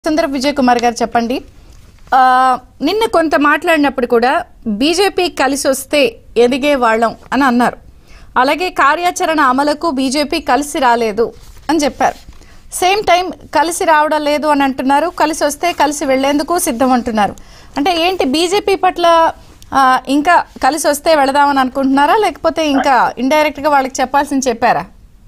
సుందర విజయ్ కుమార్ గారు చెప్పండి ఆ, నిన్న కొంత మాట్లాడినప్పుడు కూడా బీజేపీ కలిసి వస్తే ఎదిగే వాళ్ళం అని అన్నారు అలాగే కార్యాచరణ అమలుకు బీజేపీ కలిసి రాలేదు అని చెప్పారు సేమ్ టైం కలిసి రావడం లేదు అని అంటున్నారు కలిసి వస్తే కలిసి వెళ్లేందుకు సిద్ధం అంటున్నారు అంటే ఏంటి బీజేపీ పట్ల ఆ, ఇంకా కలిసి వస్తే వెళదామని అనుకుంటున్నారా లేకపోతే ఇంకా ఇండైరెక్ట్ గా వాళ్ళకి చెప్పాల్సింది చెప్పారా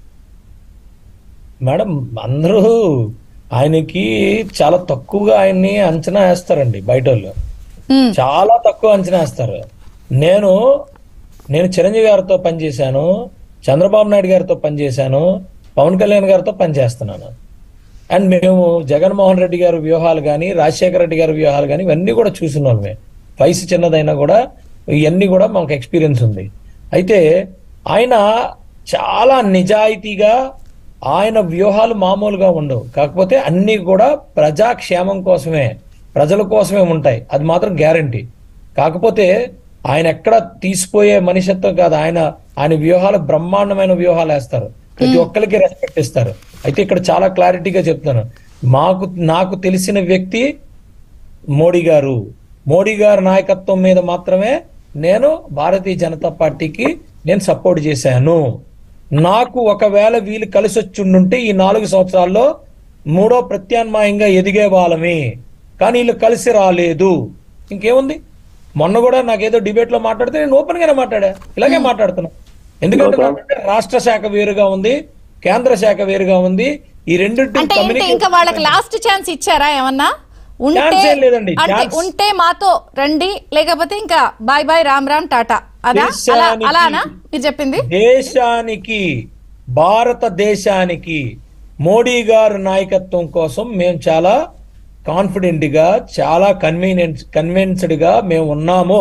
మేడం అందరూ ఆయనకి చాలా తక్కువగా ఆయన్ని అంచనా వేస్తారండి బయట వాళ్ళు ఉమ్, చాలా తక్కువ అంచనా వేస్తారు నేను నేను చిరంజీవి గారితో పనిచేశాను చంద్రబాబు నాయుడు గారితో పనిచేశాను పవన్ కళ్యాణ్ గారితో పనిచేస్తున్నాను అండ్ మేము జగన్మోహన్ రెడ్డి గారి వ్యూహాలు కానీ రాజశేఖర రెడ్డి గారి వ్యూహాలు కానీ ఇవన్నీ కూడా చూసిన వాళ్ళమే వయసు చిన్నదైనా కూడా ఇవన్నీ కూడా మాకు ఎక్స్పీరియన్స్ ఉంది అయితే ఆయన చాలా నిజాయితీగా ఆయన వ్యూహాలు మామూలుగా ఉండవు కాకపోతే అన్ని కూడా ప్రజాక్షేమం కోసమే ప్రజల కోసమే ఉంటాయి అది మాత్రం గ్యారంటీ కాకపోతే ఆయన ఎక్కడ తీసిపోయే మనిషిత్వం కాదు ఆయన ఆయన వ్యూహాలు బ్రహ్మాండమైన వ్యూహాలు వేస్తారు ప్రతి ఒక్కరికి రెస్పెక్ట్ ఇస్తారు అయితే ఇక్కడ చాలా క్లారిటీగా చెప్తాను మాకు నాకు తెలిసిన వ్యక్తి మోడీ గారు మోడీ గారి నాయకత్వం మీద మాత్రమే నేను భారతీయ జనతా పార్టీకి నేను సపోర్ట్ చేశాను నాకు ఒకవేళ వీళ్ళు కలిసి వచ్చుండుంటే ఈ నాలుగు సంవత్సరాల్లో మూడో ప్రత్యామ్నాయంగా ఎదిగే వాళ్ళమే కానీ వీళ్ళు కలిసి రాలేదు ఇంకేముంది మొన్న కూడా నాకేదో డిబేట్ లో మాట్లాడితే నేను ఓపెన్ గానే మాట్లాడా ఇలాగే మాట్లాడుతున్నా ఎందుకంటే నాకంటే రాష్ట్ర శాఖ వేరుగా ఉంది కేంద్ర శాఖ వేరుగా ఉంది ఈ రెండు అంటే ఏంటి ఇంకా వాళ్ళకి లాస్ట్ ఛాన్స్ ఇచ్చారా ఏమన్నా ఉంటే Chance ఏం లేదండి, అంటే chance. ఉంటే మాతో రండి లేకపోతే ఇంకా బాయ్ బాయ్ రామ్ రామ్ టాటా అదా అలా దేశానికి- అలానా మీరు చెప్పింది దేశానికి భారతదేశానికి మోడీ గారి నాయకత్వం కోసం మేము చాలా కాన్ఫిడెంట్ గా చాలా కన్వీనియన్స్ కన్విన్స్డ్ గా మేము ఉన్నాము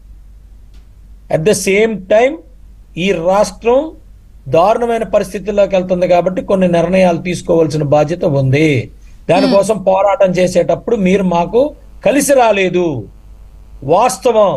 అట్ ద సేమ్ టైం ఈ రాష్ట్రం దారుణమైన పరిస్థితుల్లోకి వెళ్తుంది కాబట్టి కొన్ని నిర్ణయాలు తీసుకోవాల్సిన బాధ్యత ఉంది దానికోసం పోరాటం చేసేటప్పుడు మీరు మాకు కలిసి రాలేదు వాస్తవం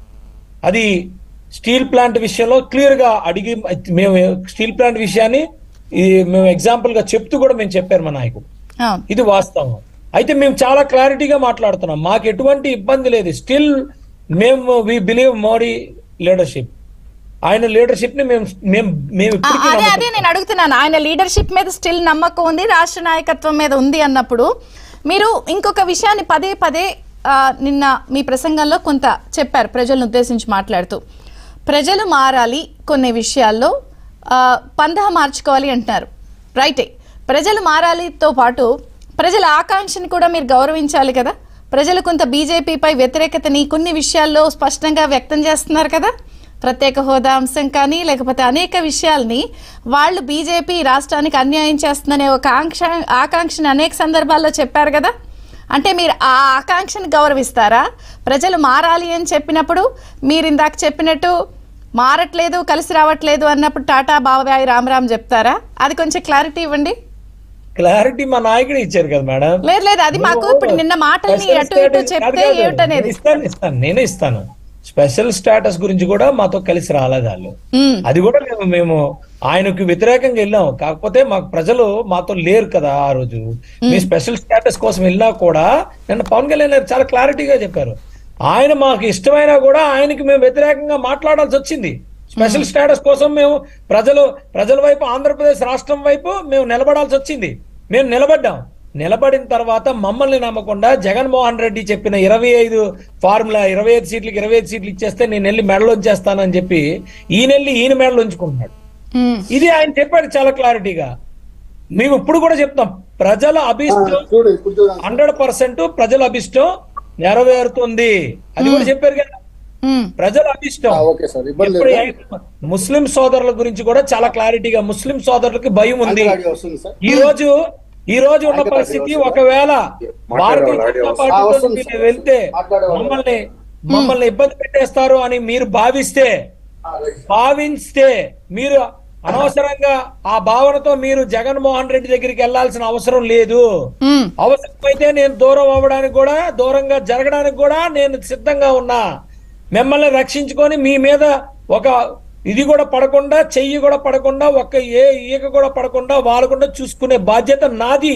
అది స్టీల్ ప్లాంట్ విషయంలో క్లియర్ గా అడిగి మేము స్టీల్ ప్లాంట్ విషయాన్ని ఈ మేము ఎగ్జాంపుల్ గా చెప్తూ కూడా మేము చెప్పారు మా నాయకుడు అవును ఇది వాస్తవం అయితే మేము చాలా క్లారిటీగా మాట్లాడుతున్నాం మాకు ఎటువంటి ఇబ్బంది లేదు స్టిల్ మేము వి బిలీవ్ మోడీ లీడర్షిప్ ఆయన లీడర్షిప్ ని మేము మేము మేము ఆ, ఇప్పటికీ అదే నమ్ముతాం. అదే నేను అడుగుతున్నాను ఆయన లీడర్షిప్ మీద స్టిల్ నమ్మకం ఉంది రాష్ట్ర నాయకత్వం మీద ఉంది అన్నప్పుడు మీరు ఇంకొక విషయాన్ని పదే పదే ఆ, నిన్న మీ ప్రసంగంలో కొంత చెప్పారు ప్రజలను ఉద్దేశించి మాట్లాడుతూ ప్రజలు మారాలి కొన్ని విషయాల్లో ఆ, పందహ మార్చుకోవాలి అంటున్నారు రైటే ప్రజలు మారాలితో పాటు ప్రజల ఆకాంక్షని కూడా మీరు గౌరవించాలి కదా ప్రజలు కొంత బీజేపీపై వ్యతిరేకతని కొన్ని విషయాల్లో స్పష్టంగా వ్యక్తం చేస్తున్నారు కదా ప్రత్యేక హోదా అంశం కానీ లేకపోతే అనేక విషయాల్ని వాళ్ళు బీజేపీ రాష్ట్రానికి అన్యాయం చేస్తుందనే ఒక ఆంక్ష ఆకాంక్షని అనేక సందర్భాల్లో చెప్పారు కదా అంటే మీరు ఆ ఆకాంక్షని గౌరవిస్తారా ప్రజలు మారాలి అని చెప్పినప్పుడు మీరు ఇందాక చెప్పినట్టు మారట్లేదు కలిసి రావట్లేదు అన్నప్పుడు టాటా బాబాయ్ రామరామ్ చెప్తారా అది కొంచెం క్లారిటీ ఇవ్వండి క్లారిటీ మా నాయకుడు ఇచ్చారు కదా మేడం లేదు లేదు అది మాకు ఇప్పుడు నిన్న మాటల్ని స్పెషల్ అటు ఇటు స్టేటస్ చెప్తే కాదు కాదు. ఏమిటనేది నేను ఇస్తాను ఇస్తాను నేనే ఇస్తాను స్పెషల్ స్టేటస్ గురించి కూడా మాతో కలిసి రాలేదు వాళ్ళు ఉమ్, అది కూడా మేము మేము ఆయనకు వ్యతిరేకంగా వెళ్ళాం కాకపోతే మాకు ప్రజలు మాతో లేరు కదా ఆ రోజు మీ స్పెషల్ స్టేటస్ కోసం వెళ్ళినా కూడా నిన్న పవన్ కళ్యాణ్ గారు చాలా క్లారిటీగా చెప్పారు ఆయన మాకు ఇష్టమైనా కూడా ఆయనకి మేము వ్యతిరేకంగా మాట్లాడాల్సి వచ్చింది స్పెషల్ స్టేటస్ కోసం మేము ప్రజలు ప్రజల వైపు ఆంధ్రప్రదేశ్ రాష్ట్రం వైపు మేము నిలబడాల్సి వచ్చింది మేము నిలబడ్డాం నిలబడిన తర్వాత మమ్మల్ని నమ్మకుండా జగన్మోహన్ రెడ్డి చెప్పిన ఇరవై ఐదు ఫార్ములా ఇరవై ఐదు సీట్లకి ఇరవై ఐదు సీట్లు ఇచ్చేస్తే నేను వెళ్ళి మెడలు ఉంచేస్తానని చెప్పి ఈయన వెళ్ళి ఈయన మెడలు ఉంచుకుంటున్నాడు ఉమ్, ఇది ఆయన చెప్పాడు చాలా క్లారిటీగా మేము ఇప్పుడు కూడా చెప్తాం ప్రజల అభిష్టం చూడు ఇప్పుడు చూడండి హండ్రెడ్ పర్సెంట్ ప్రజల అభిష్టం నెరవేరుతుంది అది కూడా చెప్పారు కదా ఉమ్, ప్రజల అభిష్టం ఆ, ఓకే సార్ ఇబ్బంది ఇప్పుడు లేదు ఏ- ముస్లిం సోదరుల గురించి కూడా చాలా క్లారిటీగా ముస్లిం సోదరులకి భయం ఉంది ఆడియో వస్తుంది సార్ ఈ రోజు ఈ రోజు ఉన్న పరిస్థితి ఒకవేళ భారతీయ జనతా ఆ, పార్టీతో వస్తుంది మీరు సార్. వెళ్తే మాట్లాడేవాళ్ళు. మమ్మల్ని మమ్మల్ని ఇబ్బంది పెట్టేస్తారు అని మీరు భావిస్తే ఆ, రైట్. భావిస్తే మీరు అనవసరంగా ఆ భావనతో మీరు జగన్మోహన్ రెడ్డి దగ్గరికి వెళ్ళాల్సిన అవసరం లేదు ఉమ్, అవసరమైతే నేను దూరం అవ్వడానికి కూడా దూరంగా జరగడానికి కూడా నేను సిద్ధంగా ఉన్నా మిమ్మల్ని రక్షించుకొని మీ మీద ఒక ఇది కూడా పడకుండా చెయ్యి కూడా పడకుండా ఒక్క ఏ ఈక కూడా పడకుండా వాడకుండా చూసుకునే బాధ్యత నాది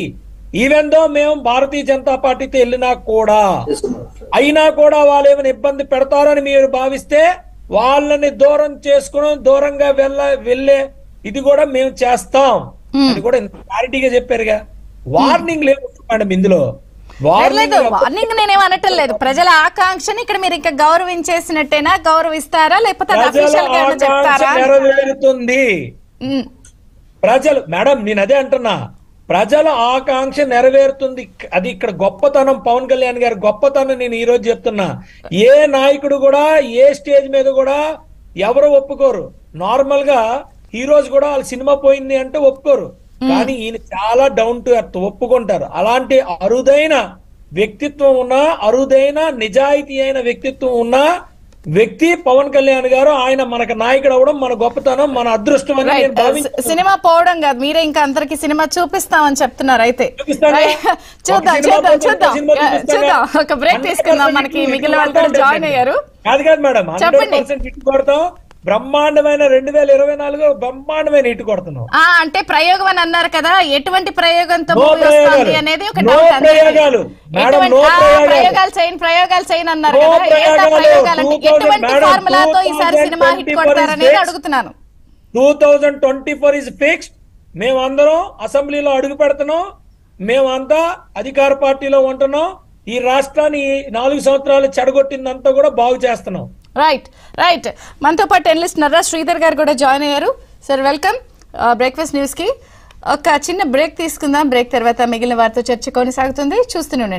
ఈవెన్ దో మేము భారతీయ జనతా పార్టీతో వెళ్ళినా కూడా చేస్తున్నారు. అయినా కూడా వాళ్ళు ఏమైనా ఇబ్బంది పెడతారని మీరు భావిస్తే వాళ్ళని దూరం చేసుకుని దూరంగా వెళ్ళ వెళ్ళే ఇది కూడా మేము చేస్తాం అది కూడా ఇంత క్లారిటీగా చెప్పారుగా వార్నింగ్ లేవు మేడం ఇందులో వార్నింగ్ లేదు వార్నింగ్ నేనేం అనటం లేదు ప్రజల ఆకాంక్షని ఇక్కడ మీరు ఇంకా గౌరవించేసినట్టేనా గౌరవిస్తారా లేకపోతే అది ప్రజల అఫీషియల్ గా ఏమైనా ఆకాంక్ష చెప్తారా నెరవేరుతుంది ఉమ్, ప్రజలు మేడం నేను అదే అంటున్నా ప్రజల ఆకాంక్ష నెరవేరుతుంది అది ఇక్కడ గొప్పతనం పవన్ కళ్యాణ్ గారి గొప్పతనం నేను ఈ రోజు చెప్తున్నా ఏ నాయకుడు కూడా ఏ స్టేజ్ మీద కూడా ఎవరు ఒప్పుకోరు నార్మల్ గా హీరోస్ కూడా వాళ్ళ సినిమా పోయింది అంటే ఒప్పుకోరు కానీ ఈయన చాలా డౌన్ టు ఎర్త్ ఒప్పుకుంటారు అలాంటి అరుదైన వ్యక్తిత్వం ఉన్న అరుదైన నిజాయితీ అయిన వ్యక్తిత్వం ఉన్న వ్యక్తి పవన్ కళ్యాణ్ గారు ఆయన మనకు నాయకుడు అవడం మన గొప్పతనం మన అదృష్టం అని నేను రైట్ భావించాను సినిమా పోవడం కాదు మీరే ఇంకా అందరికి సినిమా చూపిస్తామని చెప్తున్నారు అయితే చూపిస్తాగా? Right. చూద్దాం ఒక సినిమా చూద్దాం పోతే చూద్దాం ఇంకో సినిమా చూపిస్తాగా? చూద్దాం ఒక బ్రేక్ 100% తీసుకుందాం మనకి హిట్ మిగిలిన వాళ్ళు కొడతాం జాయిన్ రేపు. అయ్యారు కాదు కాదు మేడం హండ్రెడ్ చెప్పండి. పర్సెంట్ హిట్ కొడతాం బ్రహ్మాండమైన రెండు వేల ఇరవై నాలుగు బ్రహ్మాండమైన హిట్ కొడుతున్నాం ఆ అంటే ప్రయోగం అని అన్నారు కదా ఎటువంటి ప్రయోగంతో No మూవీ వస్తుంది ప్రయోగాలు. అనేది ఒక No డౌట్ అందరికీ. ప్రయోగాలు. మేడం, ఎటువంటి- no ఆ, ప్రయోగాలు. ప్రయోగాలు చేయను ప్రయోగాలు చేయను అన్నారు No కదా ఏంటా ప్రయోగాలు. ప్రయోగాలు అంటే 2000 ఎటువంటి మేడం, ఫార్ములాతో ఈసారి సినిమా హిట్ 2024 కొడతారనేది is అడుగుతున్నాను two thousand twenty four is fixed మేమందరం అసెంబ్లీలో అడుగు పెడుతున్నాం మేమంతా అధికార పార్టీలో ఉంటున్నాం ఈ రాష్ట్రాన్ని ఈ నాలుగు సంవత్సరాలు చెడగొట్టిందంతా కూడా బాగు చేస్తున్నాం రైట్ రైట్ మనతో పాటు ఎన్లిస్ట్ నర్రా శ్రీధర్ గారు కూడా జాయిన్ అయ్యారు సార్ వెల్కమ్ బ్రేక్ఫాస్ట్ న్యూస్ కి ఒక చిన్న బ్రేక్ తీసుకుందాం బ్రేక్ తర్వాత మిగిలిన వారితో చర్చ కొనసాగుతుంది చూస్తూనే ఉండండి